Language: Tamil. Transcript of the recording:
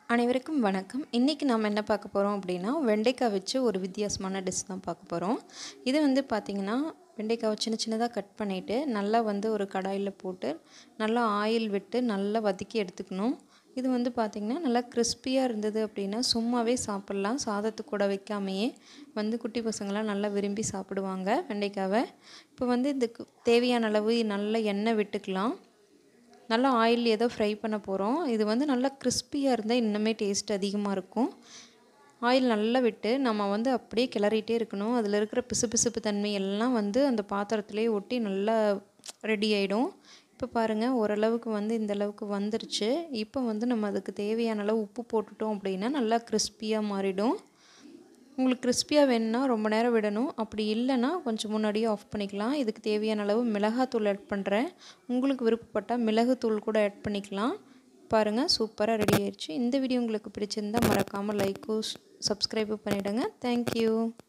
அனைவருக்கும் வணக்கம் இன்றைக்கி நாம் என்ன பார்க்க போகிறோம் அப்படின்னா வெண்டைக்காய் வச்சு ஒரு வித்தியாசமான டிஷ் தான் பார்க்க போகிறோம் இது வந்து பார்த்திங்கன்னா வெண்டைக்காவை சின்ன சின்னதாக கட் பண்ணிவிட்டு நல்லா வந்து ஒரு கடாயில் போட்டு நல்லா ஆயில் விட்டு நல்லா வதக்கி எடுத்துக்கணும் இது வந்து பார்த்திங்கன்னா நல்லா கிறிஸ்பியாக இருந்தது அப்படின்னா சும்மாவே சாப்பிட்லாம் சாதத்து கூட வைக்காமையே வந்து குட்டி பசங்களாம் நல்லா விரும்பி சாப்பிடுவாங்க வெண்டைக்காவை இப்போ வந்து இதுக்கு தேவையான அளவு நல்ல எண்ணெய் விட்டுக்கலாம் நல்லா ஆயில் ஏதோ ஃப்ரை பண்ண போகிறோம் இது வந்து நல்லா கிறிஸ்பியாக இருந்தால் இன்னுமே டேஸ்ட் அதிகமாக இருக்கும் ஆயில் நல்லா விட்டு நம்ம வந்து அப்படியே கிளறிட்டே இருக்கணும் அதில் இருக்கிற பிசுபிசுப்பு தன்மை எல்லாம் வந்து அந்த பாத்திரத்துலேயே ஒட்டி நல்லா ரெடி ஆகிடும் இப்போ பாருங்கள் ஓரளவுக்கு வந்து இந்த அளவுக்கு வந்துருச்சு இப்போ வந்து நம்ம அதுக்கு தேவையான அளவு உப்பு போட்டுட்டோம் அப்படின்னா நல்லா கிறிஸ்பியாக மாறிடும் உங்களுக்கு கிறிஸ்பியாக வேணும்னா ரொம்ப நேரம் விடணும் அப்படி இல்லைன்னா கொஞ்சம் முன்னாடியே ஆஃப் பண்ணிக்கலாம் இதுக்கு தேவையான அளவு மிளகாத்தூள் ஆட் பண்ணுறேன் உங்களுக்கு விருப்பப்பட்டால் மிளகுத்தூள் கூட ஆட் பண்ணிக்கலாம் பாருங்கள் சூப்பராக ரெடி ஆயிடுச்சு இந்த வீடியோ உங்களுக்கு பிடிச்சிருந்தால் மறக்காமல் லைக்கும் சப்ஸ்கிரைபும் பண்ணிவிடுங்க தேங்க்யூ